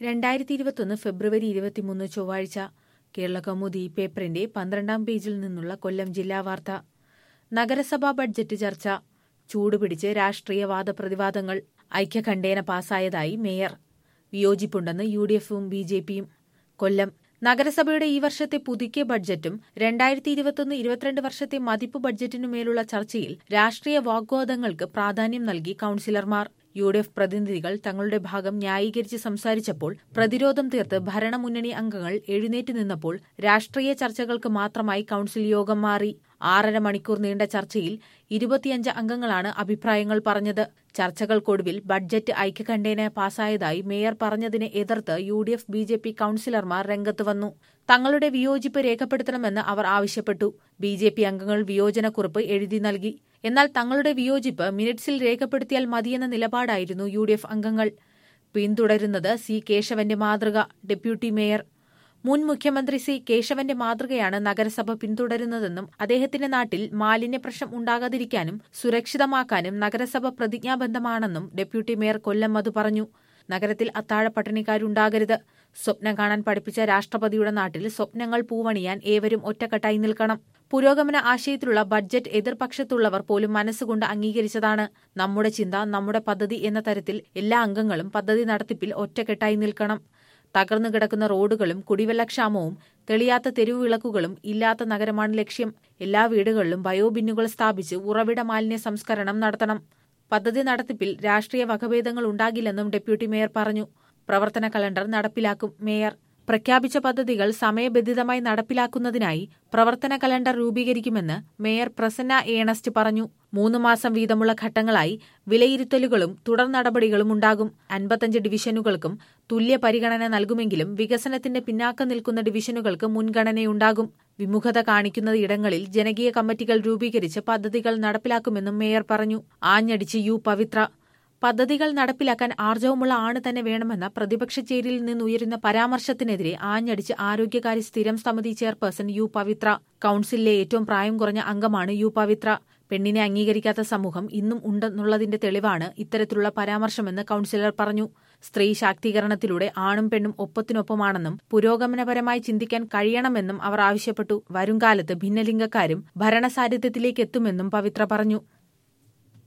രണ്ടായിരത്തി ഇരുപത്തൊന്ന് ഫെബ്രുവരി ഇരുപത്തിമൂന്ന് ചൊവ്വാഴ്ച കേരളകൗമുദി പേപ്പറിന്റെ പന്ത്രണ്ടാം പേജിൽ നിന്നുള്ള കൊല്ലം ജില്ലാ വാർത്ത നഗരസഭാ ബഡ്ജറ്റ് ചർച്ച ചൂടുപിടിച്ച് രാഷ്ട്രീയ വാദപ്രതിവാദങ്ങൾ ഐക്യകണ്ഠേന പാസായതായി മേയർ വിയോജിപ്പുണ്ടെന്ന് യു ഡി എഫും ബി ജെ പിയും കൊല്ലം നഗരസഭയുടെ ഈ വർഷത്തെ പുതുക്കിയ ബഡ്ജറ്റും രണ്ടായിരത്തി ഇരുപത്തൊന്ന് ഇരുപത്തിരണ്ട് വർഷത്തെ മതിപ്പ് ബഡ്ജറ്റിനുമേലുള്ള ചർച്ചയിൽ രാഷ്ട്രീയ വാഗ്വാദങ്ങൾക്ക് പ്രാധാന്യം നൽകി കൌൺസിലർമാർ യു ഡി എഫ് പ്രതിനിധികൾ തങ്ങളുടെ ഭാഗം ന്യായീകരിച്ച് സംസാരിച്ചപ്പോൾ പ്രതിരോധം തീർത്ത് ഭരണമുന്നണി അംഗങ്ങൾ എഴുന്നേറ്റ് നിന്നപ്പോൾ രാഷ്ട്രീയ ചർച്ചകൾക്ക് മാത്രമായി കൌൺസിൽ യോഗം മാറി ആറര മണിക്കൂർ നീണ്ട ചർച്ചയിൽ ഇരുപത്തിയഞ്ച് അംഗങ്ങളാണ് അഭിപ്രായങ്ങൾ പറഞ്ഞത് ചർച്ചകൾക്കൊടുവിൽ ബഡ്ജറ്റ് ഐക്യകണ്ഠേന പാസായതായി മേയർ പറഞ്ഞതിനെ എതിർത്ത് U D F B J P കൌൺസിലർമാർ രംഗത്ത് വന്നു തങ്ങളുടെ വിയോജിപ്പ് രേഖപ്പെടുത്തണമെന്ന് അവർ ആവശ്യപ്പെട്ടു ബി ജെ പി അംഗങ്ങൾ വിയോജനക്കുറിപ്പ് എഴുതി നൽകി എന്നാൽ തങ്ങളുടെ വിയോജിപ്പ് മിനിറ്റ്സിൽ രേഖപ്പെടുത്തിയാൽ മതിയെന്ന നിലപാടായിരുന്നു യു ഡി എഫ് അംഗങ്ങൾ പിന്തുടരുന്നത് സി കേശവന്റെ മാതൃക ഡെപ്യൂട്ടി മേയർ മുൻ മുഖ്യമന്ത്രി സി കേശവന്റെ മാതൃകയാണ് നഗരസഭ പിന്തുടരുന്നതെന്നും അദ്ദേഹത്തിന്റെ നാട്ടിൽ മാലിന്യ പ്രശ്നം ഉണ്ടാകാതിരിക്കാനും സുരക്ഷിതമാക്കാനും നഗരസഭ പ്രതിജ്ഞാബദ്ധമാണെന്നും ഡെപ്യൂട്ടി മേയർ കൊല്ലം മധു പറഞ്ഞു നഗരത്തിൽ അത്താഴ പട്ടിണിക്കാരുണ്ടാകരുത് സ്വപ്നം കാണാൻ പഠിപ്പിച്ച രാഷ്ട്രപതിയുടെ നാട്ടിൽ സ്വപ്നങ്ങൾ പൂവണിയാൻ ഏവരും ഒറ്റക്കെട്ടായി നിൽക്കണം പുരോഗമന ആശയത്തിലുള്ള ബഡ്ജറ്റ് എതിർപക്ഷത്തുള്ളവർ പോലും മനസ്സുകൊണ്ട് അംഗീകരിച്ചതാണ് നമ്മുടെ ചിന്ത നമ്മുടെ പദ്ധതി എന്ന തരത്തിൽ എല്ലാ അംഗങ്ങളും പദ്ധതി നടത്തിപ്പിൽ ഒറ്റക്കെട്ടായി നിൽക്കണം തകർന്നു കിടക്കുന്ന റോഡുകളും കുടിവെള്ളക്ഷാമവും തെളിയാത്ത തെരുവ് വിളക്കുകളും ഇല്ലാത്ത നഗരമാണ് ലക്ഷ്യം എല്ലാ വീടുകളിലും ബയോബിന്നുകൾ സ്ഥാപിച്ച് ഉറവിട മാലിന്യ സംസ്കരണം നടത്തണം പദ്ധതി നടത്തിപ്പിൽ രാഷ്ട്രീയ വകഭേദങ്ങൾ ഉണ്ടാകില്ലെന്നും ഡെപ്യൂട്ടി മേയർ പറഞ്ഞു പ്രവർത്തന കലണ്ടർ നടപ്പിലാക്കും മേയർ പ്രഖ്യാപിച്ച പദ്ധതികൾ സമയബന്ധിതമായി നടപ്പിലാക്കുന്നതിനായി പ്രവർത്തന കലണ്ടർ രൂപീകരിക്കുമെന്ന് മേയർ പ്രസന്ന ഏണസ്റ്റ് പറഞ്ഞു മൂന്ന് മാസം വീതമുള്ള ഘട്ടങ്ങളായി വിലയിരുത്തലുകളും തുടർ നടപടികളും ഉണ്ടാകും അൻപത്തഞ്ച് ഡിവിഷനുകൾക്കും തുല്യ പരിഗണന നൽകുമെങ്കിലും വികസനത്തിന്റെ പിന്നാക്കം നിൽക്കുന്ന ഡിവിഷനുകൾക്ക് മുൻഗണനയുണ്ടാകും വിമുഖത കാണിക്കുന്ന ഇടങ്ങളിൽ ജനകീയ കമ്മിറ്റികൾ രൂപീകരിച്ച് പദ്ധതികൾ നടപ്പിലാക്കുമെന്നും മേയർ പറഞ്ഞു ആഞ്ഞടിച്ച് യു പവിത്ര പദ്ധതികൾ നടപ്പിലാക്കാൻ ആർജവമുള്ള ആണ് തന്നെ വേണമെന്ന പ്രതിപക്ഷ ചേരിയിൽ നിന്നുയരുന്ന പരാമർശത്തിനെതിരെ ആഞ്ഞടിച്ച് ആരോഗ്യകാര്യ സ്ഥിരം സമിതി ചെയർപേഴ്സൺ യു പവിത്ര കൌൺസിലിലെ ഏറ്റവും പ്രായം കുറഞ്ഞ അംഗമാണ് യു പവിത്ര പെണ്ണിനെ അംഗീകരിക്കാത്ത സമൂഹം ഇന്നും ഉണ്ടെന്നുള്ളതിന്റെ തെളിവാണ് ഇത്തരത്തിലുള്ള പരാമർശമെന്ന് കൌൺസിലർ പറഞ്ഞു സ്ത്രീ ശാക്തീകരണത്തിലൂടെ ആണും പെണ്ണും ഒപ്പത്തിനൊപ്പമാണെന്നും പുരോഗമനപരമായി ചിന്തിക്കാൻ കഴിയണമെന്നും അവർ ആവശ്യപ്പെട്ടു വരുംകാലത്ത് ഭിന്നലിംഗക്കാരും ഭരണസാന്നിധ്യത്തിലേക്ക് എത്തുമെന്നും പവിത്ര പറഞ്ഞു